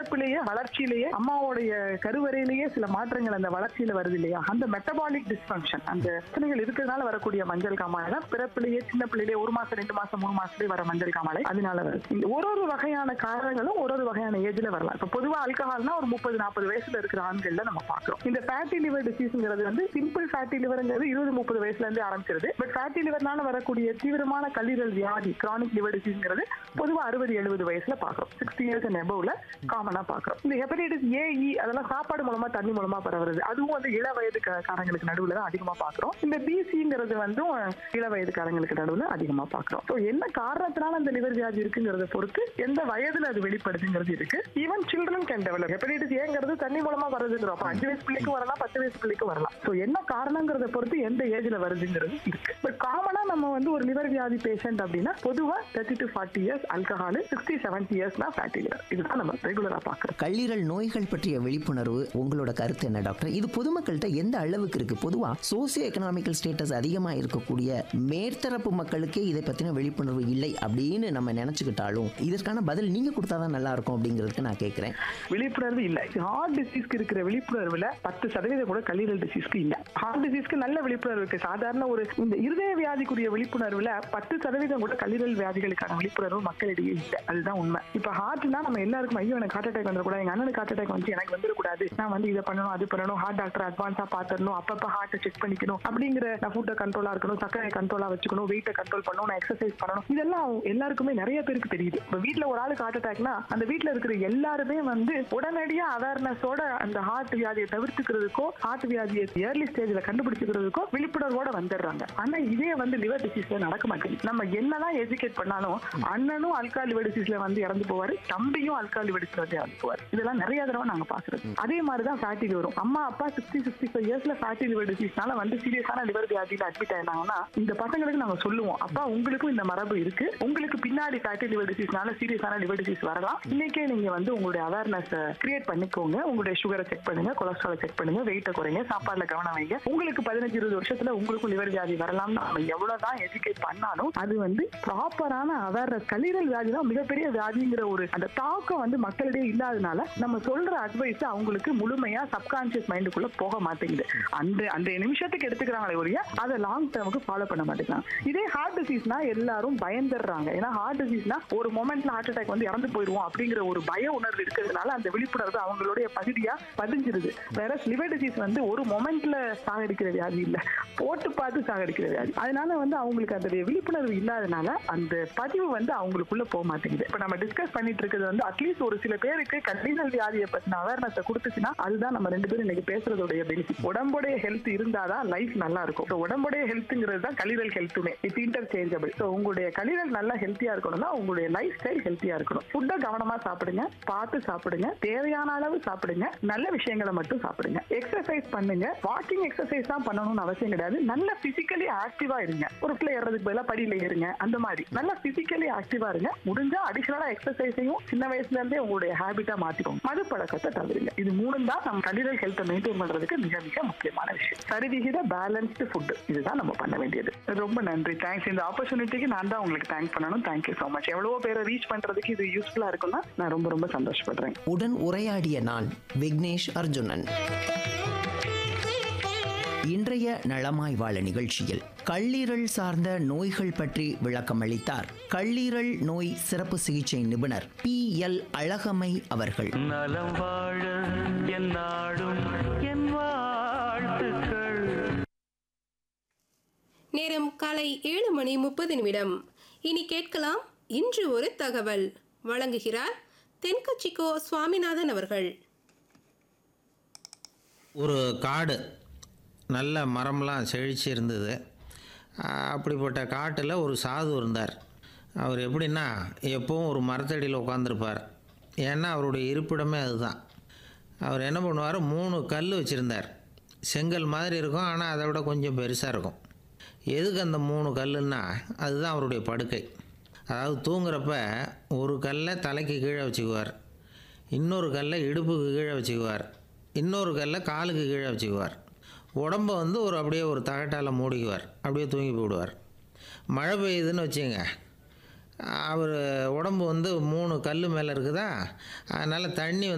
பிறப்பிலேயே வளர்ச்சியிலேயே அம்மாவுடைய கருவறையிலேயே சில மாற்றங்கள் அந்த வளர்ச்சியில வருது இல்லையா அந்த மெட்டபாலிக் டிஸ்பங்க்ஷன் அந்த பிரச்சனைகள் இருக்கிறதுனால வரக்கூடிய மஞ்சள் காமாலை தான் பிறப்பிலேயே சின்ன பிள்ளையிலே ஒரு மாசம் ரெண்டு மாசம் மூணு மாசத்துலயே வர மஞ்சள் காமாலை அதனால வருது இந்த ஒரு ஒரு வகையான காரணங்களும் ஒரு ஒரு வகையான ஏஜ்ல வரலாம் இப்ப பொதுவா ஆல்கஹால்னா ஒரு முப்பது நாற்பது வயசுல இருக்கிற ஆண்கள்ல நம்ம பாக்குறோம் இந்த ஃபேட்டி லிவர் டிசீஸ்ங்கிறது வந்து சிம்பிள் ஃபேட்டி லிவர்ங்கிறது இருபது முப்பது வயசுல இருந்து ஆரம்பிச்சிருது பட் ஃபேட்டி லிவர்னால வரக்கூடிய தீவிரமான கல்லீரல் வியாதி கிரானிக் லிவர் டிசீஸ்ங்கிறது பொதுவா அறுபது எழுபது வயசுல பாக்குறோம் சிக்ஸ்டி இயர்ஸ் அண்ட் எபவ்ல காமனா பாக்குறோம் இந்த ஹெப்படைட்டிஸ் ஏஇ அதெல்லாம் சாப்பாடு மூலமா தண்ணி மூலமா பரவுறது அதுவும் வந்து இள வயதுக்காரங்களுக்கு நடுவுல தான் அதிகமா பாக்குறோம் இந்த பிசிங்கிறது வந்து இள வயதுக்காரங்களுக்கு நடுவுல அதிகமா பாக்குறோம் ஸோ என்ன காரணத்தினால அந்த லிவர் வியாதி இருக்குங்கிறத பொறுத்து எந்த வயதுல அது வெளிப்படுதுங்கிறது இருக்கு even children can develop hepatitis ஏங்கிறது தண்ணி மூலமா வருதுங்கிறோம் அப்ப அஞ்சு வயசு பிள்ளைக்கு வரலாம் பத்து வயசு பிள்ளைக்கு வரலாம் ஸோ என்ன காரணங்கிறத பொறுத்து எந்த ஏஜ்ல வருதுங்கிறது இருக்கு பட் காமனா நம்ம வந்து ஒரு லிவர் வியாதி பேஷண்ட் அப்படின்னா பொதுவா thirty to forty years alcohol sixty seventy இயர்ஸ்னா ஃபேட்டி லிவர் இதுதான் நம்ம ரெகுலரா பாக்குறோம் கல்லீரல் நோய்கள் பற்றிய விழிப்புணர்வு உங்களோட கருத்து என்ன டாக்டர் இது பொதுமக்கள்கிட்ட எந்த அளவுக்கு இருக்கு பொதுவா சோசியோ எக்கனாமிக்கல் ஸ்டேட்டஸ் அதிகமா இருக்கக்கூடிய மேற்தரப்பு மக்களுக்கே இதை பத்தின விழிப்புணர்வு இல்லை அப்படின்னு நம்ம நினைச்சுக்கிட்டாலும் இதற்கான பதில் நீங்க கொடுத்தாதான் நல்லா இருக்கும் அப்படிங்கிறதுக்கு நான் கேட்கிறேன் விழிப்புணர்வு இல்ல ஹார்ட் டிசீஸ்க்கு இருக்கிற விழிப்புணர்வுல பத்து சதவீதம் கூட கல்லீரல் டிசீஸ்க்கு இல்ல ஹார்ட் டிசீஸ்க்கு நல்ல விழிப்புணர்வு இருக்கு சாதாரண ஒரு இந்த இருதய வியாதிக்குரிய விழிப்புணர்வுல பத்து சதவீதம் கூட கல்லீரல் வியாதிகளுக்கான விழிப்புணர்வு மக்களிடையே இல்ல அதுதான் உண்மை இப்ப ஹார்ட்னா நம்ம எல்லாருக்கும் ஐயோ எனக்கு ஹார்ட் அட்டாக் வந்துடக்கூடாது எங்க அண்ணனுக்கு ஹார்ட் அட்டாக் வந்து எனக்கு வந்துடக்கூடாது நான் வந்து இதை பண்ணணும் அது பண்ணணும் ஹார்ட் டாக்டர் அட்வான்ஸா பாத்துறணும் அப்பப்ப ஹார்ட்டை செக் பண்ணிக்கணும் அப்படிங்கிற நான் ஃபுட்டை கண்ட்ரோலா இருக்கணும் சக்கரை கண்ட்ரோலா வச்சுக்கணும் வெயிட்டை கண்ட்ரோல் பண்ணணும் நான் எக்ஸசைஸ் பண்ணணும் இதெல்லாம் எல்லாருக்குமே நிறைய பேருக்கு தெரியுது இப்ப வீட்ல ஒரு ஆளுக்கு ஹார்ட் அட்டாக்னா அந்த வீட்ல இருக்கிற எல்லாருமே வந்து உடனடியா அவேர்னஸோட அந்த ஹார்ட் வியாதியை தவிர்த்துக்கிறதுக்கோ ஹார்ட் வியாதியை ஏர்லி ஸ்டேஜ்ல கண்டுபிடிச்சுக்கிறதுக்கோ விழிப்புணர்வோட வந்துடுறாங்க ஆனா இதே வந்து லிவர் டிசீஸ்ல நடக்க மாட்டேங்குது நம்ம என்னதான் எஜுகேட் பண்ணாலும் அண்ணனும் அல்கா லிவர் டிசீஸ்ல வந்து இறந்து போவாரு தம்பியும் அல்கா லிவர் டிசீஸ்ல வந்து இறந்து போவார் இதெல்லாம் நிறைய தடவை நாங்க பாக்குறது அதே மாதிரிதான் ஃபேட்டி லிவரும் அம்மா அப்பா சிக்ஸ்டி சிக்ஸ்டி ஃபைவ் இயர்ஸ்ல ஃபேட்டி லிவர் டிசீஸ்னால வந்து சீரியஸான லிவர் வியாதியில அட்மிட் ஆயிருந்தாங்கன்னா இந்த பசங்களுக்கு நாங்க சொல்லுவோம் அப்பா உங்களுக்கும் இந்த மரபு இருக்கு உங்களுக்கு பின்னாடி ஃபேட்டி லிவர் டிசீஸ்னால சீரியஸான லிவர் டிசீஸ் வரலாம் இன்னைக்கே நீங்க வந்து உங்களுடைய அவேர்னஸ் கிரியேட் பண்ணிக்கோங்க உங்களுடைய சுகரை செக் பண்ணுங்க கொலஸ்ட்ராலை செக் பண்ணுங்க வெயிட்டை குறைங்க சாப்பாடுல கவனம் வைங்க உங்களுக்கு பதினஞ்சு இருபது வருஷத்துல உங்களுக்கும் லிவர் வியாதி வரலாம்னு நம்ம எவ்வளவுதான் எஜுகேட் பண்ணாலும் அது வந்து ப்ராப்பரான அவேர்னஸ் கல்லீரல் வியாதி தான் மிகப்பெரிய வியாதிங்கிற ஒரு அந்த தாக்கம் வந்து மக்களிடையே இல்லாதனால நம்ம சொல்ற அட்வைஸ் அவங்களுக்கு முழுமையா சப்கான்சியஸ் மைண்டுக்குள்ள போக மாட்டேங்குது அந்த அந்த நிமிஷத்துக்கு எடுத்துக்கிறாங்களே ஒழிய அதை லாங் டேர்முக்கு ஃபாலோ பண்ண மாட்டேங்கிறாங்க இதே ஹார்ட் டிசீஸ்னா எல்லாரும் பயந்துடுறாங்க ஏன்னா ஹார்ட் டிசீஸ்னா ஒரு மொமெண்ட்ல ஹார்ட் அட்டாக் வந்து இறந்து போயிடுவோம் அப்படிங்கிற ஒரு பய உணர்வு இருக்கிறதுனால அந்த விழிப்புணர்வு அவங்களுடைய பகுதியா பதிஞ்சிருது வேற லிவர் டிசீஸ் வந்து ஒரு மொமெண்ட்ல சாகடிக்கிற வியாதி இல்ல போட்டு பார்த்து சாகடிக்கிற வியாதி அதனால வந்து அவங்களுக்கு அந்த விழிப்புணர்வு இல்லாதனால அந்த பதிவு வந்து அவங்களுக்குள்ள போக மாட்டேங்குது இப்ப நம்ம டிஸ்கஸ் பண்ணிட்டு இருக்கிறது வந்து அட்லீஸ்ட் ஒரு சில பேருக்கு கல்லீரல் வியாதியை பத்தின அவேர்னஸ் கொடுத்துச்சுன்னா அதுதான் நம்ம ரெண்டு பேரும் இன்னைக்கு பேசுறதோடைய பெனிஃபிட் உடம்புடைய ஹெல்த் இருந்தாதான் லைஃப் நல்லா இருக்கும் So, உடம்புடைய ஹெல்த்ங்கிறது தான் கல்லீரல் ஹெல்த்துமே இட்ஸ் இன்டர்சேஞ்சபிள் ஸோ உங்களுடைய கல்லீரல் நல்லா ஹெல்த்தியா இருக்கணும்னா உங்களுடைய லைஃப் ஸ்டைல் ஹெல்த்தியா இருக்கணும் ஃபுட்டை கவனமா சாப்பிடுங்க பார்த்து சாப்பிடுங்க தேவையான அளவு சாப்பிடுங்க நல்ல விஷயங்களை மட்டும் சாப்பிடுங்க எக்ஸசைஸ் பண்ணுங்க வாக்கிங் எக்ஸசைஸ் தான் பண்ணணும்னு அவசியம் கிடையாது நல்ல பிசிக்கலி ஆக்டிவா இருங்க ஒரு பிள்ளை ஏறதுக்கு பதிலாக படியில ஏறுங்க அந்த மாதிரி நல்லா பிசிக்கலி ஆக்டிவா இருங்க முடிஞ்சா அடிஷனலா எக்ஸசைஸையும் சின்ன வயசுல இருந்தே உங்களுடைய ஹேபிட்டா மாத்திக்கோங்க மது பழக்கத்தை தவிருங்க இது மூணும் தான் நம்ம கல்லீரல் ஹெல்த்தை மெயின்டைன் பண்றதுக்கு மிக மிக முக்கியமான விஷயம் சரிவிகித பேலன்ஸ்டு ஃபுட் இதுதான் நம்ம பண்ண வேண்டியது ரொம்ப நன்றி தேங்க்ஸ் இந்த ஆப்பர்ச்சுனிட்டிக்கு நான் தான் உங்களுக்கு தேங்க் பண்ணணும் தேங்க்யூ ஸோ மச் எவ்வளவோ பேரை ரீச் பண்றதுக்கு இது யூஸ்ஃபுல்லா இருக்கும்னா நான் ரொம்ப ரொம்ப சந்தோஷப்படுறேன் உடன் உரையாடிய நான் விக்னேஷ் அர்ஜுனன் இன்றைய நலமாய் வாழ நிகழ்ச்சியில் கல்லீரல் சார்ந்த நோய்கள் பற்றி விளக்கம் அளித்தார் கல்லீரல் நோய் சிறப்பு சிகிச்சை நிபுணர் பி எல் அழகமை அவர்கள் நலம் வாழ என் நாடும் என் வாழ்த்துக்கள் நேரம் காலை ஏழு மணி முப்பது நிமிடம் இனி கேட்கலாம் இன்று ஒரு தகவல் வழங்குகிறார் தென்கட்சிக்கோ சுவாமிநாதன் அவர்கள் ஒரு காடு நல்ல மரம்லாம் செழிச்சு இருந்தது ஆஹ் அப்படிப்பட்ட காட்டில் ஒரு சாது இருந்தார் அவர் எப்படின்னா எப்பவும் ஒரு மரத்தடியில் உட்காந்துருப்பார் ஏன்னா அவருடைய இருப்பிடமே அதுதான் அவர் என்ன பண்ணுவார் மூணு கல் வச்சுருந்தார் செங்கல் மாதிரி இருக்கும் ஆனால் அதை விட கொஞ்சம் பெருசாக இருக்கும் எதுக்கு அந்த மூணு கல்லுன்னா அதுதான் அவருடைய படுக்கை அதாவது தூங்குறப்ப ஒரு கல்லை தலைக்கு கீழே வச்சுக்குவார் இன்னொரு கல்லை இடுப்புக்கு கீழே வச்சுக்குவார் இன்னொரு கல்லை காலுக்கு கீழே வச்சுக்குவார் உடம்ப வந்து ஒரு அப்படியே ஒரு தகட்டால் மூடிக்குவார் அப்படியே தூங்கி போடுவார் மழை பெய்யுதுன்னு வச்சுங்க அவர் உடம்பு வந்து மூணு கல் மேலே இருக்குதா அதனால் தண்ணி வந்து